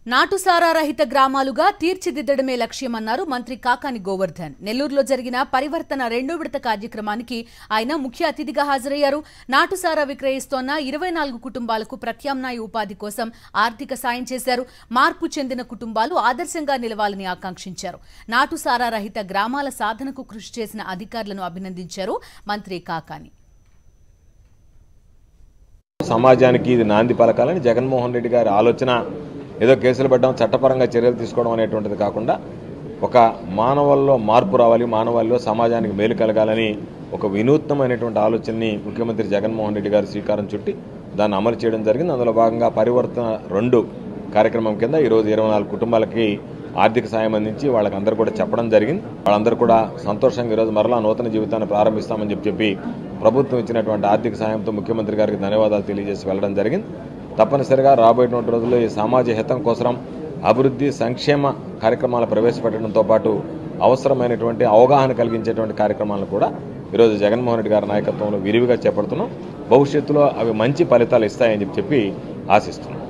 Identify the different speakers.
Speaker 1: నాటుసారా రహిత గ్రామాలుగా తీర్చిదిద్దడమే లక్ష్యమన్నారు మంత్రి కాకాని గోవర్ధన్ నెల్లూరులో జరిగిన పరివర్తన రెండో విడత కార్యక్రమానికి ఆయన ముఖ్య అతిథిగా హాజరయ్యారు నాటుసారా విక్రయిస్తోన్న ఇరవై నాలుగు కుటుంబాలకు ప్రత్యామ్నాయ ఉపాధి కోసం ఆర్థిక సాయం చేశారు మార్పు చెందిన కుటుంబాలు ఆదర్శంగా నిలవాలని ఆకాంక్షించారు నాటుసారా రహిత గ్రామాల సాధనకు కృషి చేసిన అధికారులను అభినందించారు మంత్రి కాకాని
Speaker 2: సమాజానికి ఇది నాంది పలకాలని జగన్మోహన్ రెడ్డి గారి ఆలోచన ఏదో కేసులు పెట్టడం చట్టపరంగా చర్యలు తీసుకోవడం అనేటువంటిది కాకుండా ఒక మానవాల్లో మార్పు రావాలి మానవాళిలో సమాజానికి మేలు కలగాలని ఒక వినూత్నమైనటువంటి ఆలోచనని ముఖ్యమంత్రి జగన్మోహన్ రెడ్డి గారు శ్రీకారం చుట్టి దాన్ని అమలు చేయడం జరిగింది అందులో భాగంగా పరివర్తన రెండు కార్యక్రమం కింద ఈరోజు ఇరవై నాలుగు కుటుంబాలకి ఆర్థిక సాయం అందించి వాళ్ళకి అందరూ కూడా చెప్పడం జరిగింది వాళ్ళందరూ కూడా సంతోషంగా ఈరోజు మరలా నూతన జీవితాన్ని ప్రారంభిస్తామని చెప్పి చెప్పి ప్రభుత్వం ఇచ్చినటువంటి ఆర్థిక సాయంతో ముఖ్యమంత్రి గారికి ధన్యవాదాలు తెలియజేసి వెళ్ళడం జరిగింది తప్పనిసరిగా రాబోయేటువంటి రోజుల్లో ఈ సమాజ హితం కోసం అభివృద్ధి సంక్షేమ కార్యక్రమాలు ప్రవేశపెట్టడంతో పాటు అవసరమైనటువంటి అవగాహన కలిగించేటువంటి కార్యక్రమాలను కూడా ఈరోజు జగన్మోహన్ రెడ్డి గారి నాయకత్వంలో విరివిగా చేపడుతున్నాం భవిష్యత్తులో అవి మంచి ఫలితాలు ఇస్తాయని చెప్పి చెప్పి ఆశిస్తున్నాం